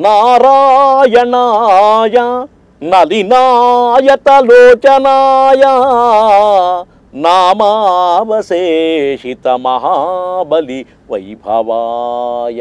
నారాయణాయ నలినాయతలోచనాయ నామావశేషిత మహాబలి వైభవాయ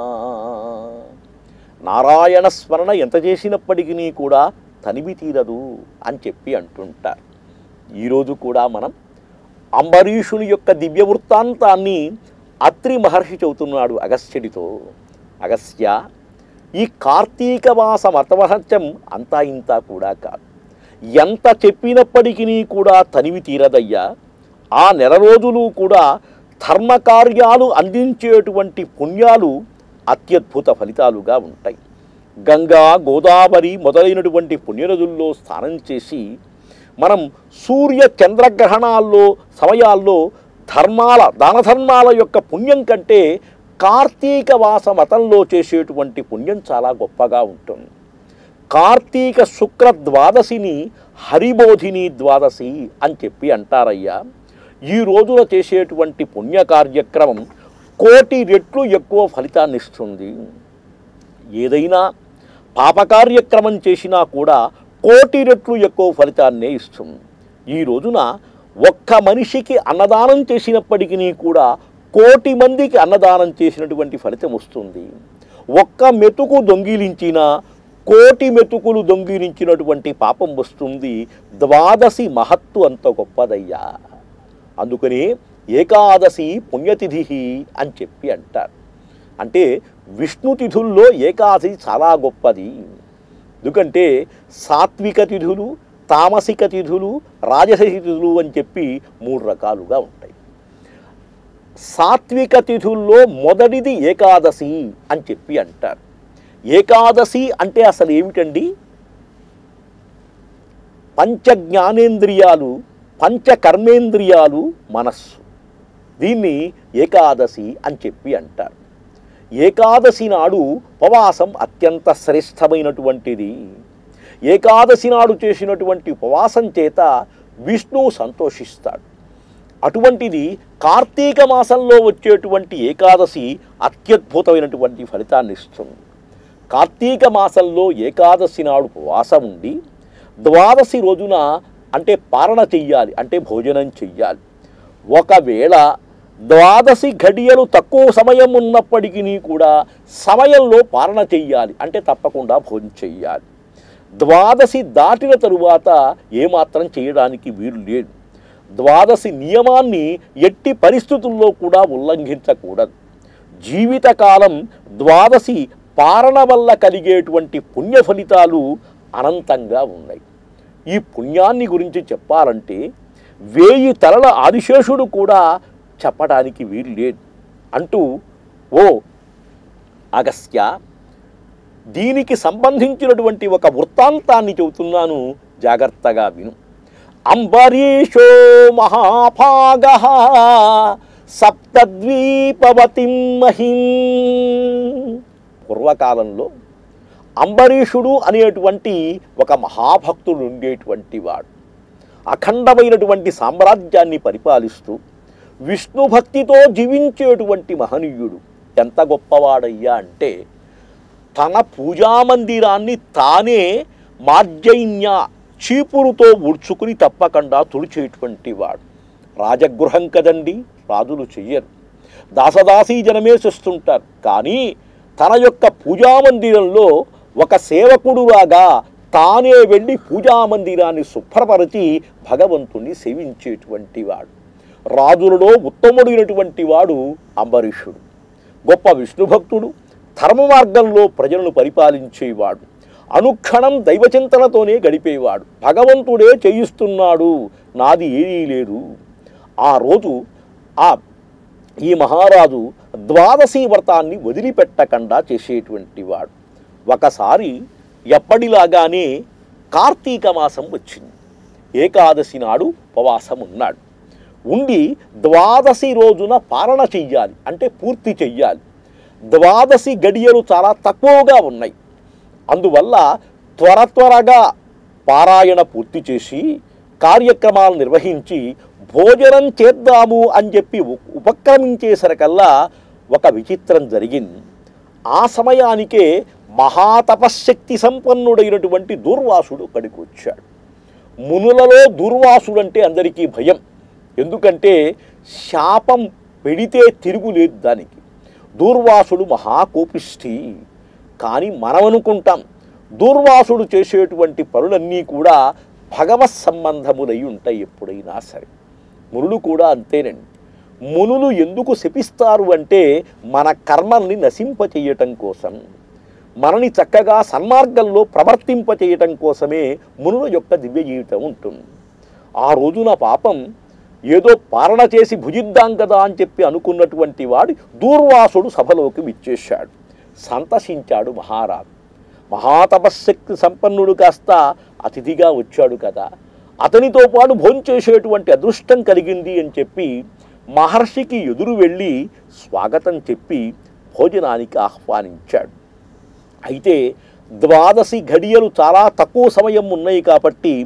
నారాయణ స్మరణ ఎంత చేసినప్పటికీ కూడా తనివి తీరదు అని చెప్పి అంటుంటారు ఈరోజు కూడా మనం అంబరీషుని యొక్క దివ్య వృత్తాంతాన్ని అత్రి మహర్షి చెబుతున్నాడు అగస్త్యుడితో అగస్త్య ఈ కార్తీక మాస మతమహత్యం అంతా ఇంత కూడా కాదు ఎంత చెప్పినప్పటికీ కూడా తనివి తీరదయ్యా ఆ నెల రోజులు కూడా ధర్మకార్యాలు అందించేటువంటి పుణ్యాలు అత్యద్భుత ఫలితాలుగా ఉంటాయి గంగా గోదావరి మొదలైనటువంటి పుణ్యనదుల్లో స్నానం చేసి మనం సూర్య చంద్రగ్రహణాల్లో సమయాల్లో ధర్మాల దాన ధర్మాల యొక్క పుణ్యం కంటే కార్తీక మాస మతంలో చేసేటువంటి పుణ్యం చాలా గొప్పగా ఉంటుంది కార్తీక శుక్ర ద్వాదశిని హరిబోధిని ద్వాదశి అని చెప్పి అంటారయ్యా ఈ రోజున చేసేటువంటి పుణ్య కార్యక్రమం కోటి రెట్లు ఎక్కువ ఫలితాన్ని ఇస్తుంది ఏదైనా పాపకార్యక్రమం చేసినా కూడా కోటి రెట్లు ఎక్కువ ఫలితాన్నే ఇస్తుంది ఈ రోజున ఒక్క మనిషికి అన్నదానం చేసినప్పటికీ కూడా కోటి మందికి అన్నదానం చేసినటువంటి ఫలితం వస్తుంది ఒక్క మెతుకు దొంగిలించినా కోటి మెతుకులు దొంగిలించినటువంటి పాపం వస్తుంది ద్వాదశి మహత్తు అంత గొప్పదయ్యా అందుకని ఏకాదశి పుణ్యతిథి అని చెప్పి అంటారు అంటే విష్ణు తిథుల్లో ఏకాదశి చాలా గొప్పది ఎందుకంటే సాత్విక తిథులు తామసిక తిథులు రాజసిక తిథులు అని చెప్పి మూడు రకాలుగా ఉంటాయి సాత్విక తిథుల్లో మొదటిది ఏకాదశి అని చెప్పి అంటారు ఏకాదశి అంటే అసలు ఏమిటండి పంచ జ్ఞానేంద్రియాలు పంచ కర్మేంద్రియాలు మనస్సు దీన్ని ఏకాదశి అని చెప్పి అంటారు ఏకాదశి నాడు ఉపవాసం అత్యంత శ్రేష్టమైనటువంటిది ఏకాదశి నాడు చేసినటువంటి ఉపవాసం చేత విష్ణువు సంతోషిస్తాడు అటువంటిది కార్తీక మాసంలో వచ్చేటువంటి ఏకాదశి అత్యద్భుతమైనటువంటి ఫలితాన్ని ఇస్తుంది కార్తీక మాసంలో ఏకాదశి నాడు ఉపవాసం ఉండి ద్వాదశి రోజున అంటే పారణ చెయ్యాలి అంటే భోజనం చెయ్యాలి ఒకవేళ ద్వాదశి ఘడియలు తక్కువ సమయం ఉన్నప్పటికీ కూడా సమయంలో పాలన చెయ్యాలి అంటే తప్పకుండా భోజనం చెయ్యాలి ద్వాదశి దాటిన తరువాత ఏమాత్రం చేయడానికి వీలు లేదు ద్వాదశి నియమాన్ని ఎట్టి పరిస్థితుల్లో కూడా ఉల్లంఘించకూడదు జీవితకాలం ద్వాదశి పాలన వల్ల కలిగేటువంటి పుణ్య ఫలితాలు అనంతంగా ఉన్నాయి ఈ పుణ్యాన్ని గురించి చెప్పాలంటే వేయి తలల ఆదిశేషుడు కూడా చెప్పడానికి వీలు లేదు అంటూ ఓ అగస్త్య దీనికి సంబంధించినటువంటి ఒక వృత్తాంతాన్ని చెబుతున్నాను జాగ్రత్తగా విను అంబరీషో మహాభాగ సప్తద్వీపవతిం మహిం పూర్వకాలంలో అంబరీషుడు అనేటువంటి ఒక మహాభక్తుడు ఉండేటువంటి వాడు అఖండమైనటువంటి సామ్రాజ్యాన్ని పరిపాలిస్తూ విష్ణు భక్తితో జీవించేటువంటి మహనీయుడు ఎంత గొప్పవాడయ్యా అంటే తన పూజామందిరాన్ని తానే మార్జైన్య చీపురుతో ఊడ్చుకుని తప్పకుండా తుడిచేటువంటి వాడు రాజగృహం కదండి రాజులు చెయ్యరు దాసదాసీ జనమే చేస్తుంటారు కానీ తన యొక్క పూజామందిరంలో ఒక సేవకుడులాగా తానే వెళ్ళి పూజామందిరాన్ని శుభ్రపరిచి భగవంతుణ్ణి సేవించేటువంటి వాడు రాజులలో ఉత్తముడైనటువంటి వాడు అంబరీషుడు గొప్ప విష్ణు భక్తుడు ధర్మ మార్గంలో ప్రజలను పరిపాలించేవాడు అనుక్షణం దైవచింతనతోనే గడిపేవాడు భగవంతుడే చేయిస్తున్నాడు నాది ఏదీ లేదు ఆ రోజు ఆ ఈ మహారాజు ద్వాదశి వ్రతాన్ని వదిలిపెట్టకుండా చేసేటువంటి వాడు ఒకసారి ఎప్పటిలాగానే కార్తీక మాసం వచ్చింది ఏకాదశి నాడు ఉపవాసం ఉన్నాడు ఉండి ద్వాదశి రోజున పాలన చెయ్యాలి అంటే పూర్తి చెయ్యాలి ద్వాదశి గడియలు చాలా తక్కువగా ఉన్నాయి అందువల్ల త్వర త్వరగా పారాయణ పూర్తి చేసి కార్యక్రమాలు నిర్వహించి భోజనం చేద్దాము అని చెప్పి ఉ- ఉపక్రమించేసరికల్లా ఒక విచిత్రం జరిగింది ఆ సమయానికే మహాతపశక్తి సంపన్నుడైనటువంటి దూర్వాసుడు అక్కడికి వచ్చాడు మునులలో దూర్వాసుడు అంటే అందరికీ భయం ఎందుకంటే శాపం పెడితే తిరుగులేదు దానికి దూర్వాసుడు మహాకోపిష్ఠి కానీ మనం అనుకుంటాం దూర్వాసుడు చేసేటువంటి పనులన్నీ కూడా భగవత్ సంబంధములై ఉంటాయి ఎప్పుడైనా సరే మునులు కూడా అంతేనండి మునులు ఎందుకు శపిస్తారు అంటే మన కర్మల్ని నశింపచేయటం కోసం మనని చక్కగా సన్మార్గంలో ప్రవర్తింపచేయటం కోసమే మునుల యొక్క దివ్య జీవితం ఉంటుంది ఆ రోజున పాపం ఏదో పాలన చేసి భుజిద్దాం కదా అని చెప్పి అనుకున్నటువంటి వాడి దూర్వాసుడు సభలోకి విచ్చేశాడు సంతసించాడు మహారాజు మహాతపశక్తి సంపన్నుడు కాస్త అతిథిగా వచ్చాడు కదా అతనితో పాటు భోంచేసేటువంటి అదృష్టం కలిగింది అని చెప్పి మహర్షికి ఎదురు వెళ్ళి స్వాగతం చెప్పి భోజనానికి ఆహ్వానించాడు అయితే ద్వాదశి ఘడియలు చాలా తక్కువ సమయం ఉన్నాయి కాబట్టి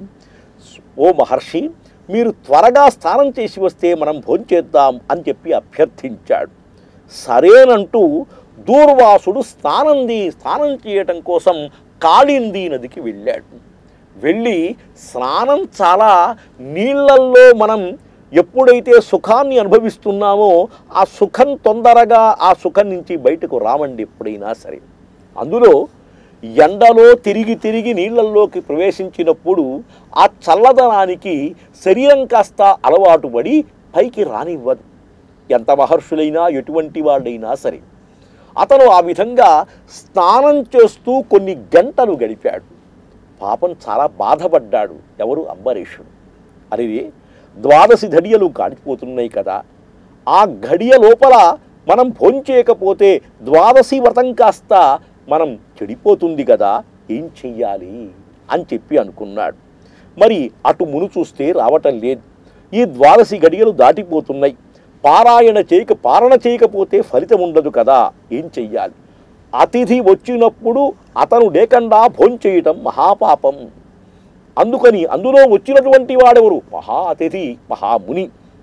ఓ మహర్షి మీరు త్వరగా స్నానం చేసి వస్తే మనం భోంచేద్దాం అని చెప్పి అభ్యర్థించాడు సరేనంటూ దూర్వాసుడు స్నానంది స్నానం చేయటం కోసం కాళింది నదికి వెళ్ళాడు వెళ్ళి స్నానం చాలా నీళ్ళల్లో మనం ఎప్పుడైతే సుఖాన్ని అనుభవిస్తున్నామో ఆ సుఖం తొందరగా ఆ సుఖం నుంచి బయటకు రావండి ఎప్పుడైనా సరే అందులో ఎండలో తిరిగి తిరిగి నీళ్ళల్లోకి ప్రవేశించినప్పుడు ఆ చల్లదనానికి శరీరం కాస్త అలవాటు పడి పైకి రానివ్వదు ఎంత మహర్షులైనా ఎటువంటి వాళ్ళైనా సరే అతను ఆ విధంగా స్నానం చేస్తూ కొన్ని గంటలు గడిపాడు పాపం చాలా బాధపడ్డాడు ఎవరు అంబరీషుడు అరే ద్వాదశి ఘడియలు గాడిపోతున్నాయి కదా ఆ ఘడియ లోపల మనం భోంచేయకపోతే ద్వాదశి వ్రతం కాస్త మనం చెడిపోతుంది కదా ఏం చెయ్యాలి అని చెప్పి అనుకున్నాడు మరి అటు మును చూస్తే రావటం లేదు ఈ ద్వాదశి గడియలు దాటిపోతున్నాయి పారాయణ చేయక పారణ చేయకపోతే ఫలితం ఉండదు కదా ఏం చెయ్యాలి అతిథి వచ్చినప్పుడు అతను లేకుండా భోంచేయటం మహాపాపం అందుకని అందులో వచ్చినటువంటి వాడెవరు మహా అతిథి మహాముని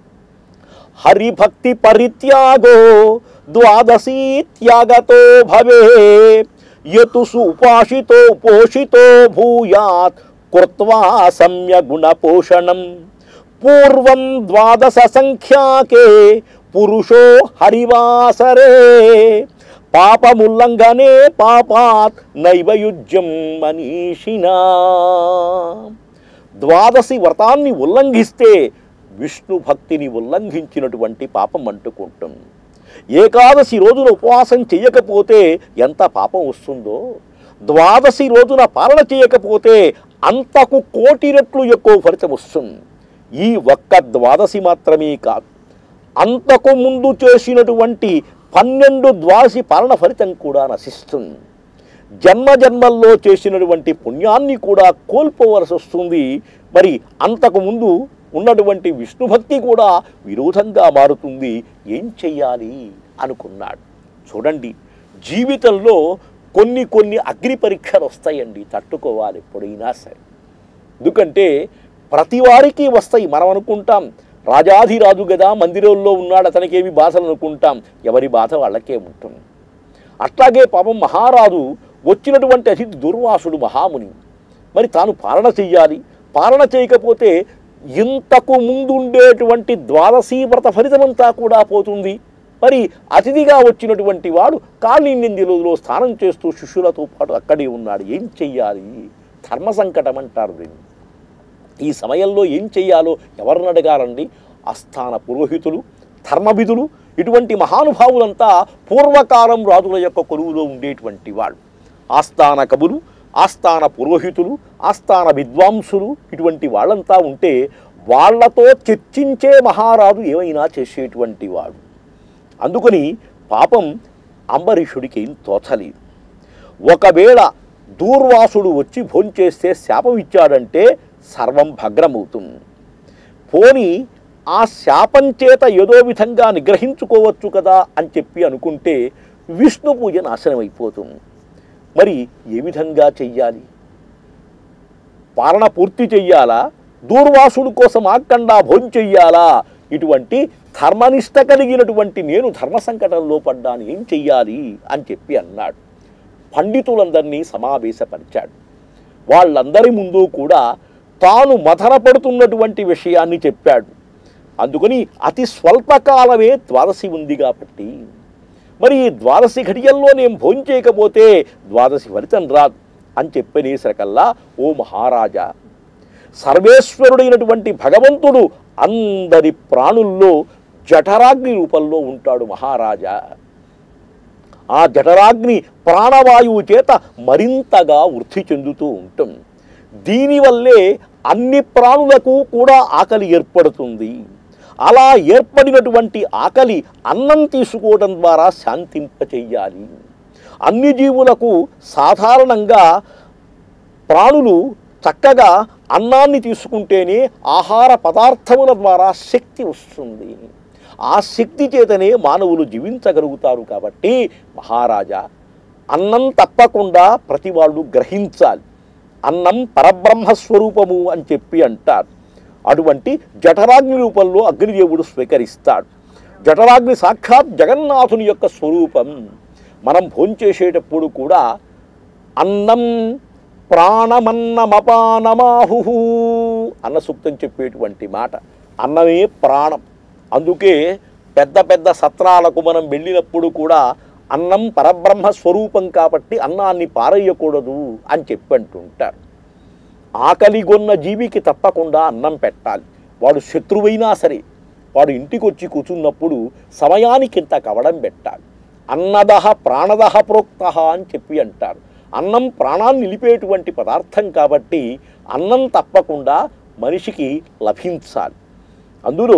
హరిభక్తి పరిత్యాగో ద్వాదశీ త్యాగతో భవే యతుసు ఉపాసితో పోషితో భూయాత్ కృత్వా సమ్య గుణపోషణం పూర్వం ద్వాదశ సంఖ్యాకే పురుషో హరివాసరే పాపముల్లంఘనే పాపాత్ నైవయుజ్యం మనీషినా ద్వాదశి వ్రతాన్ని ఉల్లంఘిస్తే విష్ణు భక్తిని ఉల్లంఘించినటువంటి పాపం అంటుకుంటుంది ఏకాదశి రోజున ఉపవాసం చేయకపోతే ఎంత పాపం వస్తుందో ద్వాదశి రోజున పాలన చేయకపోతే అంతకు కోటి రెట్లు ఎక్కువ ఫలితం వస్తుంది ఈ ఒక్క ద్వాదశి మాత్రమే కాదు అంతకు ముందు చేసినటువంటి పన్నెండు ద్వాదశి పాలన ఫలితం కూడా నశిస్తుంది జన్మ జన్మల్లో చేసినటువంటి పుణ్యాన్ని కూడా కోల్పోవలసి వస్తుంది మరి అంతకు ముందు ఉన్నటువంటి విష్ణు భక్తి కూడా విరోధంగా మారుతుంది ఏం చెయ్యాలి అనుకున్నాడు చూడండి జీవితంలో కొన్ని కొన్ని అగ్ని పరీక్షలు వస్తాయండి తట్టుకోవాలి ఎప్పుడైనా సరే ఎందుకంటే ప్రతి వారికి వస్తాయి మనం అనుకుంటాం రాజాధిరాజు కదా మందిరంలో ఉన్నాడు అతనికేమి బాధలు అనుకుంటాం ఎవరి బాధ వాళ్ళకే ఉంటుంది అట్లాగే పాపం మహారాజు వచ్చినటువంటి అతిథి దుర్వాసుడు మహాముని మరి తాను పాలన చెయ్యాలి పాలన చేయకపోతే ఇంతకు ముందు ఉండేటువంటి ద్వాదశీ వ్రత ఫలితమంతా కూడా పోతుంది మరి అతిథిగా వచ్చినటువంటి వాడు కాళీనిందిలో స్నానం చేస్తూ శిష్యులతో పాటు అక్కడే ఉన్నాడు ఏం చెయ్యాలి ధర్మ సంకటం అంటారు దీన్ని ఈ సమయంలో ఏం చెయ్యాలో ఎవరిని అడగాలండి ఆస్థాన పురోహితులు ధర్మవిధులు ఇటువంటి మహానుభావులంతా పూర్వకాలం రాజుల యొక్క కొలువులో ఉండేటువంటి వాళ్ళు ఆస్థాన కవులు ఆస్థాన పురోహితులు ఆస్థాన విద్వాంసులు ఇటువంటి వాళ్ళంతా ఉంటే వాళ్ళతో చర్చించే మహారాజు ఏమైనా చేసేటువంటి వాడు అందుకని పాపం అంబరీషుడికి ఏం తోచలేదు ఒకవేళ దూర్వాసుడు వచ్చి భోంచేస్తే శాపం ఇచ్చాడంటే సర్వం భగ్రమవుతుంది పోని ఆ శాపం చేత ఏదో విధంగా నిగ్రహించుకోవచ్చు కదా అని చెప్పి అనుకుంటే విష్ణు పూజ నాశనం అయిపోతుంది మరి ఏ విధంగా చెయ్యాలి పాలన పూర్తి చెయ్యాలా దూర్వాసుడు కోసం ఆకండా భోంచెయ్యాలా ఇటువంటి ధర్మనిష్ట కలిగినటువంటి నేను ధర్మ సంకటంలో పడ్డాను ఏం చెయ్యాలి అని చెప్పి అన్నాడు పండితులందరినీ సమావేశపరిచాడు వాళ్ళందరి ముందు కూడా తాను మథనపడుతున్నటువంటి విషయాన్ని చెప్పాడు అందుకని అతి స్వల్పకాలమే ద్వాదశి ఉంది కాబట్టి మరి ఈ ద్వాదశి ఘడియల్లో నేను భోంచేయకపోతే ద్వాదశి ఫలితం రాదు అని చెప్పనేసరికల్లా ఓ మహారాజా సర్వేశ్వరుడైనటువంటి భగవంతుడు అందరి ప్రాణుల్లో జఠరాగ్ని రూపంలో ఉంటాడు మహారాజా ఆ జఠరాగ్ని ప్రాణవాయువు చేత మరింతగా వృద్ధి చెందుతూ ఉంటుంది దీనివల్లే అన్ని ప్రాణులకు కూడా ఆకలి ఏర్పడుతుంది అలా ఏర్పడినటువంటి ఆకలి అన్నం తీసుకోవడం ద్వారా శాంతింపచేయాలి అన్ని జీవులకు సాధారణంగా ప్రాణులు చక్కగా అన్నాన్ని తీసుకుంటేనే ఆహార పదార్థముల ద్వారా శక్తి వస్తుంది ఆ శక్తి చేతనే మానవులు జీవించగలుగుతారు కాబట్టి మహారాజా అన్నం తప్పకుండా ప్రతి వాళ్ళు గ్రహించాలి అన్నం పరబ్రహ్మ స్వరూపము అని చెప్పి అంటారు అటువంటి జఠరాగ్ని రూపంలో అగ్నిదేవుడు స్వీకరిస్తాడు జఠరాగ్ని సాక్షాత్ జగన్నాథుని యొక్క స్వరూపం మనం భోంచేసేటప్పుడు కూడా అన్నం ప్రాణమన్నమపానమాహు అన్న సూక్తం చెప్పేటువంటి మాట అన్నమే ప్రాణం అందుకే పెద్ద పెద్ద సత్రాలకు మనం వెళ్ళినప్పుడు కూడా అన్నం పరబ్రహ్మ స్వరూపం కాబట్టి అన్నాన్ని పారేయకూడదు అని చెప్పి అంటుంటారు ఆకలిగొన్న జీవికి తప్పకుండా అన్నం పెట్టాలి వాడు శత్రువైనా సరే వాడు ఇంటికి వచ్చి కూర్చున్నప్పుడు సమయానికి ఇంత కవడం పెట్టాలి అన్నదహ ప్రాణదహ ప్రోక్త అని చెప్పి అంటారు అన్నం ప్రాణాన్ని నిలిపేటువంటి పదార్థం కాబట్టి అన్నం తప్పకుండా మనిషికి లభించాలి అందులో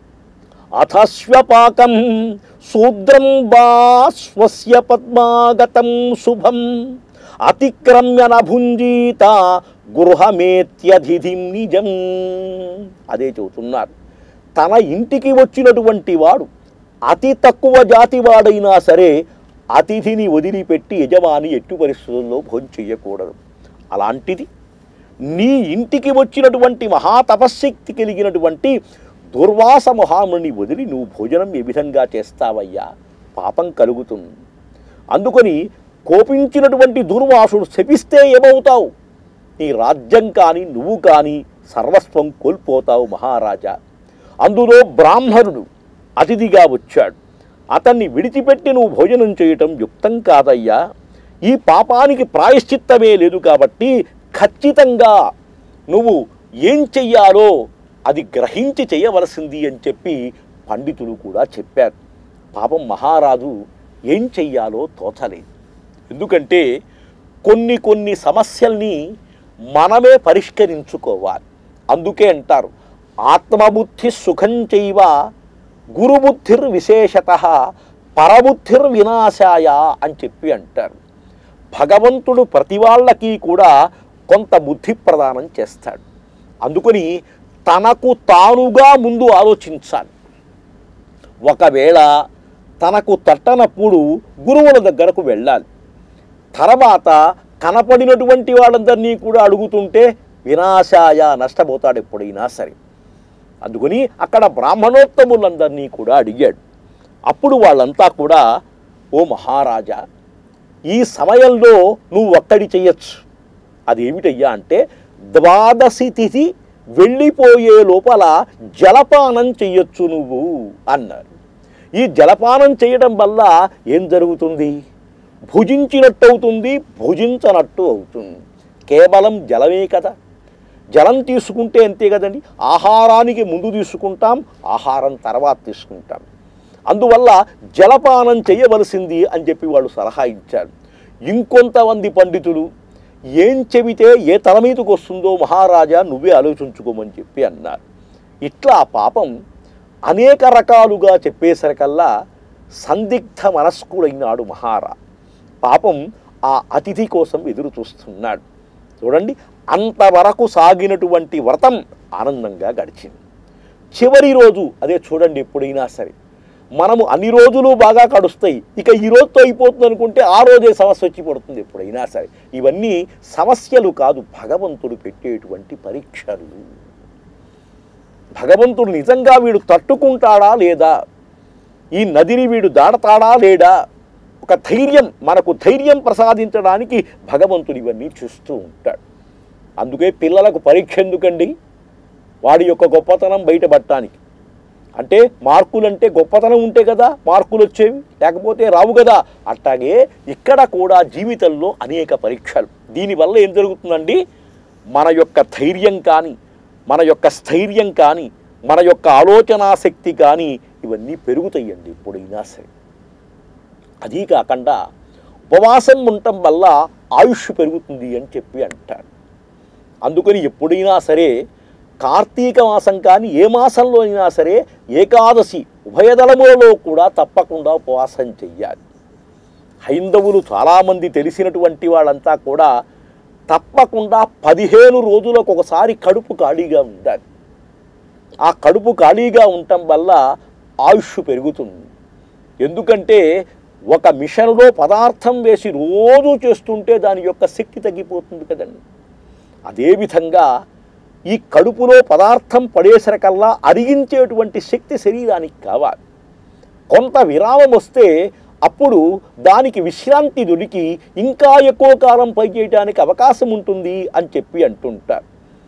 అథస్వపాకం శూద్రం వా స్వస్య పద్మాగతం శుభం అతిక్రమ్య నభుంజీత గృహమేత్యధిధిం నిజం అదే చెబుతున్నారు తన ఇంటికి వచ్చినటువంటి వాడు అతి తక్కువ జాతి వాడైనా సరే అతిథిని వదిలిపెట్టి యజమాని ఎట్టు పరిస్థితుల్లో భోంచెయ్యకూడదు అలాంటిది నీ ఇంటికి వచ్చినటువంటి మహాతపశక్తి కలిగినటువంటి దుర్వాస మహాముని వదిలి నువ్వు భోజనం ఏ విధంగా చేస్తావయ్యా పాపం కలుగుతుంది అందుకని కోపించినటువంటి దుర్వాసుడు శపిస్తే ఏమవుతావు నీ రాజ్యం కానీ నువ్వు కానీ సర్వస్వం కోల్పోతావు మహారాజా అందులో బ్రాహ్మణుడు అతిథిగా వచ్చాడు అతన్ని విడిచిపెట్టి నువ్వు భోజనం చేయటం యుక్తం కాదయ్యా ఈ పాపానికి ప్రాయశ్చిత్తమే లేదు కాబట్టి ఖచ్చితంగా నువ్వు ఏం చెయ్యాలో అది గ్రహించి చేయవలసింది అని చెప్పి పండితులు కూడా చెప్పారు పాపం మహారాజు ఏం చెయ్యాలో తోచలేదు ఎందుకంటే కొన్ని కొన్ని సమస్యల్ని మనమే పరిష్కరించుకోవాలి అందుకే అంటారు ఆత్మబుద్ధి సుఖం చైవ గురుబుద్ధిర్ విశేషత పరబుద్ధిర్ వినాశాయ అని చెప్పి అంటారు భగవంతుడు ప్రతి వాళ్ళకి కూడా కొంత బుద్ధి ప్రదానం చేస్తాడు అందుకని తనకు తానుగా ముందు ఆలోచించాలి ఒకవేళ తనకు తట్టనప్పుడు గురువుల దగ్గరకు వెళ్ళాలి తర్వాత కనపడినటువంటి వాళ్ళందరినీ కూడా అడుగుతుంటే వినాశాయ నష్టపోతాడు ఎప్పుడైనా సరే అందుకని అక్కడ బ్రాహ్మణోత్తములందరినీ కూడా అడిగాడు అప్పుడు వాళ్ళంతా కూడా ఓ మహారాజా ఈ సమయంలో నువ్వు ఒక్కడి చెయ్యొచ్చు అదేమిటయ్యా అంటే ద్వాదశి తిథి వెళ్ళిపోయే లోపల జలపానం చెయ్యొచ్చు నువ్వు అన్నారు ఈ జలపానం చేయడం వల్ల ఏం జరుగుతుంది భుజించినట్టు అవుతుంది భుజించనట్టు అవుతుంది కేవలం జలమే కదా జలం తీసుకుంటే అంతే కదండి ఆహారానికి ముందు తీసుకుంటాం ఆహారం తర్వాత తీసుకుంటాం అందువల్ల జలపానం చేయవలసింది అని చెప్పి వాళ్ళు సలహా ఇచ్చారు ఇంకొంతమంది పండితులు ఏం చెబితే ఏ తల మీదకు వస్తుందో మహారాజా నువ్వే ఆలోచించుకోమని చెప్పి అన్నారు ఇట్లా ఆ పాపం అనేక రకాలుగా చెప్పేసరికల్లా సందిగ్ధ మనస్కుడైనాడు మహారా పాపం ఆ అతిథి కోసం ఎదురు చూస్తున్నాడు చూడండి అంతవరకు సాగినటువంటి వ్రతం ఆనందంగా గడిచింది చివరి రోజు అదే చూడండి ఎప్పుడైనా సరే మనము అన్ని రోజులు బాగా గడుస్తాయి ఇక ఈ రోజుతో అయిపోతుంది అనుకుంటే ఆ రోజే సమస్య వచ్చి పడుతుంది ఎప్పుడైనా సరే ఇవన్నీ సమస్యలు కాదు భగవంతుడు పెట్టేటువంటి పరీక్షలు భగవంతుడు నిజంగా వీడు తట్టుకుంటాడా లేదా ఈ నదిని వీడు దాడతాడా లేడా యొక్క ధైర్యం మనకు ధైర్యం ప్రసాదించడానికి భగవంతుడు ఇవన్నీ చూస్తూ ఉంటాడు అందుకే పిల్లలకు పరీక్ష ఎందుకండి వాడి యొక్క గొప్పతనం బయటపడటానికి అంటే మార్కులంటే గొప్పతనం ఉంటే కదా మార్కులు వచ్చేవి లేకపోతే రావు కదా అట్లాగే ఇక్కడ కూడా జీవితంలో అనేక పరీక్షలు దీనివల్ల ఏం జరుగుతుందండి మన యొక్క ధైర్యం కానీ మన యొక్క స్థైర్యం కానీ మన యొక్క ఆలోచనా శక్తి కానీ ఇవన్నీ పెరుగుతాయండి ఎప్పుడైనా సరే అదీ కాకుండా ఉపవాసం ఉండటం వల్ల ఆయుష్ పెరుగుతుంది అని చెప్పి అంటారు అందుకని ఎప్పుడైనా సరే కార్తీక మాసం కానీ ఏ మాసంలో అయినా సరే ఏకాదశి ఉభయదళములలో కూడా తప్పకుండా ఉపవాసం చెయ్యాలి హైందవులు చాలామంది తెలిసినటువంటి వాళ్ళంతా కూడా తప్పకుండా పదిహేను రోజులకు ఒకసారి కడుపు ఖాళీగా ఉండాలి ఆ కడుపు ఖాళీగా ఉండటం వల్ల ఆయుష్ పెరుగుతుంది ఎందుకంటే ఒక మిషన్లో పదార్థం వేసి రోజు చేస్తుంటే దాని యొక్క శక్తి తగ్గిపోతుంది కదండి అదేవిధంగా ఈ కడుపులో పదార్థం పడేసరికల్లా అరిగించేటువంటి శక్తి శరీరానికి కావాలి కొంత విరామం వస్తే అప్పుడు దానికి విశ్రాంతి దొరికి ఇంకా ఎక్కువ కాలం పనిచేయడానికి అవకాశం ఉంటుంది అని చెప్పి అంటుంటారు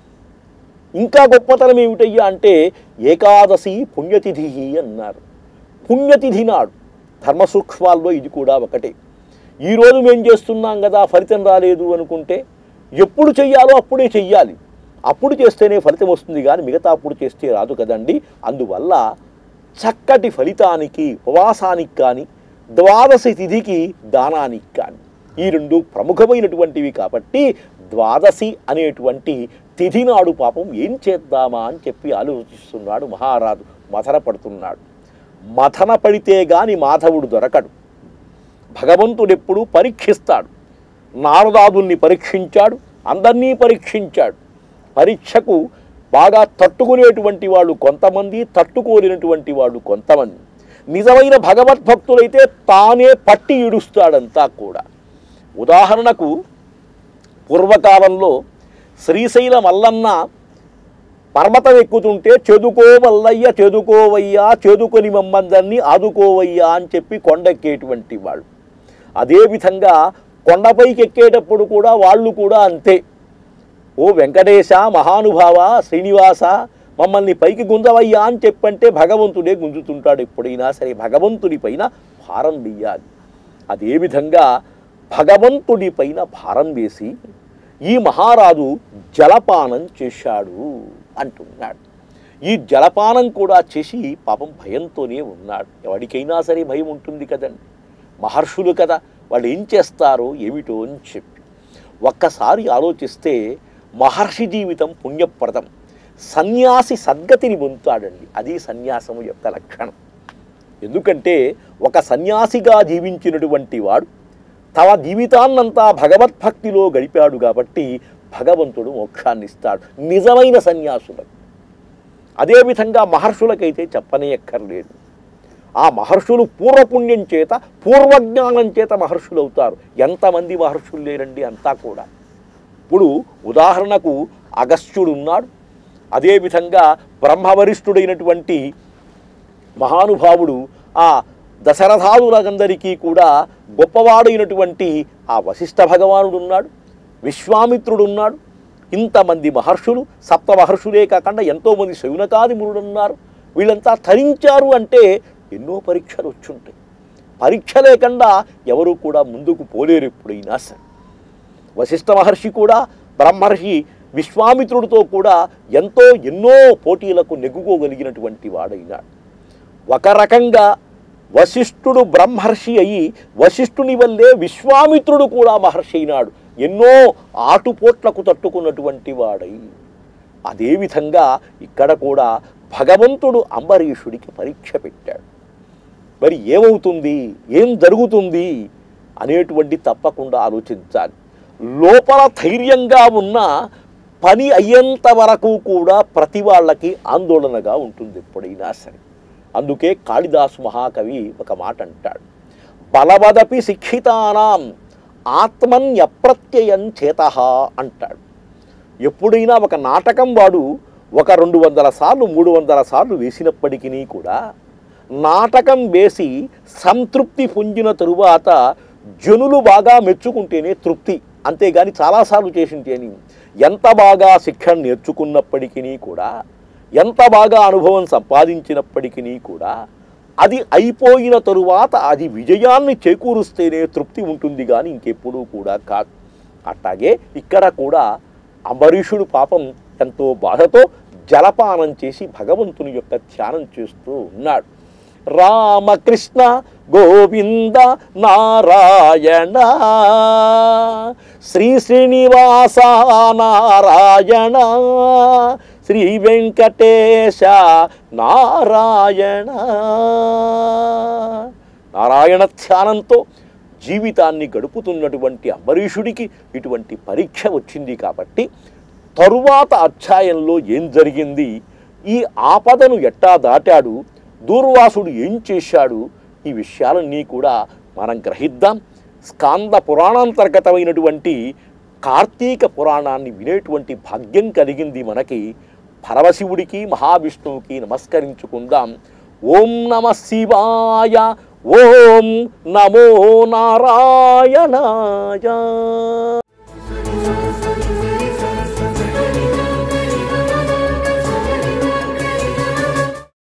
ఇంకా గొప్పతనం ఏమిటయ్యా అంటే ఏకాదశి పుణ్యతిథి అన్నారు పుణ్యతిథి నాడు ధర్మ సూక్ష్మాల్లో ఇది కూడా ఒకటే ఈరోజు మేము చేస్తున్నాం కదా ఫలితం రాలేదు అనుకుంటే ఎప్పుడు చెయ్యాలో అప్పుడే చెయ్యాలి అప్పుడు చేస్తేనే ఫలితం వస్తుంది కానీ మిగతా అప్పుడు చేస్తే రాదు కదండి అందువల్ల చక్కటి ఫలితానికి ఉపవాసానికి కానీ ద్వాదశి తిథికి దానానికి కానీ ఈ రెండు ప్రముఖమైనటువంటివి కాబట్టి ద్వాదశి అనేటువంటి తిథి నాడు పాపం ఏం చేద్దామా అని చెప్పి ఆలోచిస్తున్నాడు మహారాజు మథన పడుతున్నాడు మథన పడితే గాని మాధవుడు దొరకడు భగవంతుడు ఎప్పుడు పరీక్షిస్తాడు నారదాదుల్ని పరీక్షించాడు అందరినీ పరీక్షించాడు పరీక్షకు బాగా తట్టుకునేటువంటి వాళ్ళు కొంతమంది తట్టుకోలేనటువంటి వాళ్ళు కొంతమంది నిజమైన భగవద్భక్తులైతే తానే పట్టి ఇడుస్తాడంతా కూడా ఉదాహరణకు పూర్వకాలంలో శ్రీశైల మల్లన్న పర్వతం ఎక్కుతుంటే చెదుకో మల్లయ్య చెదుకోవయ్యా చెదుకొని మమ్మందరినీ ఆదుకోవయ్యా అని చెప్పి కొండెక్కేటువంటి వాళ్ళు అదేవిధంగా కొండపైకి ఎక్కేటప్పుడు కూడా వాళ్ళు కూడా అంతే ఓ వెంకటేశ మహానుభావ శ్రీనివాస మమ్మల్ని పైకి గుంజవయ్యా అని చెప్పంటే భగవంతుడే గుంజుతుంటాడు ఎప్పుడైనా సరే భగవంతుడి పైన భారం వేయాలి అదేవిధంగా భగవంతుడి పైన భారం వేసి ఈ మహారాజు జలపానం చేశాడు అంటున్నాడు ఈ జలపానం కూడా చేసి పాపం భయంతోనే ఉన్నాడు ఎవరికైనా సరే భయం ఉంటుంది కదండి మహర్షులు కదా వాళ్ళు ఏం చేస్తారో ఏమిటో అని చెప్పి ఒక్కసారి ఆలోచిస్తే మహర్షి జీవితం పుణ్యప్రదం సన్యాసి సద్గతిని పొందుతాడండి అది సన్యాసము యొక్క లక్షణం ఎందుకంటే ఒక సన్యాసిగా జీవించినటువంటి వాడు తమ జీవితాన్నంతా భగవద్భక్తిలో గడిపాడు కాబట్టి భగవంతుడు మోక్షాన్ని ఇస్తాడు నిజమైన సన్యాసులకు అదేవిధంగా మహర్షులకైతే చెప్పనే ఎక్కర్లేదు ఆ మహర్షులు పూర్వపుణ్యం చేత పూర్వజ్ఞానం చేత మహర్షులు అవుతారు ఎంతమంది మహర్షులు లేరండి అంతా కూడా ఇప్పుడు ఉదాహరణకు అగస్త్యుడు ఉన్నాడు అదేవిధంగా బ్రహ్మవరిష్ఠుడైనటువంటి మహానుభావుడు ఆ దశరథాదులందరికీ కూడా గొప్పవాడైనటువంటి ఆ వశిష్ఠ భగవానుడు ఉన్నాడు విశ్వామిత్రుడు ఉన్నాడు ఇంతమంది మహర్షులు సప్త మహర్షులే కాకుండా ఎంతోమంది శౌనకాది మునులు ఉన్నారు వీళ్ళంతా తరించారు అంటే ఎన్నో పరీక్షలు వచ్చుంటాయి పరీక్ష లేకుండా ఎవరు కూడా ముందుకు పోలేరు ఎప్పుడైనా సరే వశిష్ఠ మహర్షి కూడా బ్రహ్మర్షి విశ్వామిత్రుడితో కూడా ఎంతో ఎన్నో పోటీలకు నెగ్గుకోగలిగినటువంటి వాడైనాడు ఒక రకంగా వశిష్ఠుడు బ్రహ్మర్షి అయి వశిష్ఠుని వల్లే విశ్వామిత్రుడు కూడా మహర్షి అయినాడు ఎన్నో ఆటుపోట్లకు తట్టుకున్నటువంటి వాడై అదేవిధంగా ఇక్కడ కూడా భగవంతుడు అంబరీషుడికి పరీక్ష పెట్టాడు మరి ఏమవుతుంది ఏం జరుగుతుంది అనేటువంటి తప్పకుండా ఆలోచించాలి లోపల ధైర్యంగా ఉన్న పని అయ్యేంత వరకు కూడా ప్రతి వాళ్ళకి ఆందోళనగా ఉంటుంది ఎప్పుడైనా సరే అందుకే కాళిదాసు మహాకవి ఒక మాట అంటాడు బలవదపి శిక్షితానాం ఆత్మన్యప్రత్యయం చేత అంటాడు ఎప్పుడైనా ఒక నాటకం వాడు ఒక రెండు వందల సార్లు మూడు వందల సార్లు వేసినప్పటికీ కూడా నాటకం వేసి సంతృప్తి పొందిన తరువాత జనులు బాగా మెచ్చుకుంటేనే తృప్తి అంతేగాని చాలాసార్లు చేసింటేని ఎంత బాగా శిక్షణ నేర్చుకున్నప్పటికీ కూడా ఎంత బాగా అనుభవం సంపాదించినప్పటికీ కూడా అది అయిపోయిన తరువాత అది విజయాన్ని చేకూరుస్తేనే తృప్తి ఉంటుంది కానీ ఇంకెప్పుడూ కూడా కాదు అట్లాగే ఇక్కడ కూడా అంబరీషుడు పాపం ఎంతో బాధతో జలపానం చేసి భగవంతుని యొక్క ధ్యానం చేస్తూ ఉన్నాడు రామకృష్ణ గోవింద నారాయణ శ్రీ శ్రీనివాస నారాయణ శ్రీ వెంకటేశ నారాయణ నారాయణ ధ్యానంతో జీవితాన్ని గడుపుతున్నటువంటి అంబరీషుడికి ఇటువంటి పరీక్ష వచ్చింది కాబట్టి తరువాత అధ్యాయంలో ఏం జరిగింది ఈ ఆపదను ఎట్టా దాటాడు దూర్వాసుడు ఏం చేశాడు ఈ విషయాలన్నీ కూడా మనం గ్రహిద్దాం స్కాంద పురాణాంతర్గతమైనటువంటి కార్తీక పురాణాన్ని వినేటువంటి భాగ్యం కలిగింది మనకి పరమశివుడికి మహావిష్ణువుకి నమస్కరించుకుందాం ఓం నమ శివాయ ఓం నమో నారాయణాయ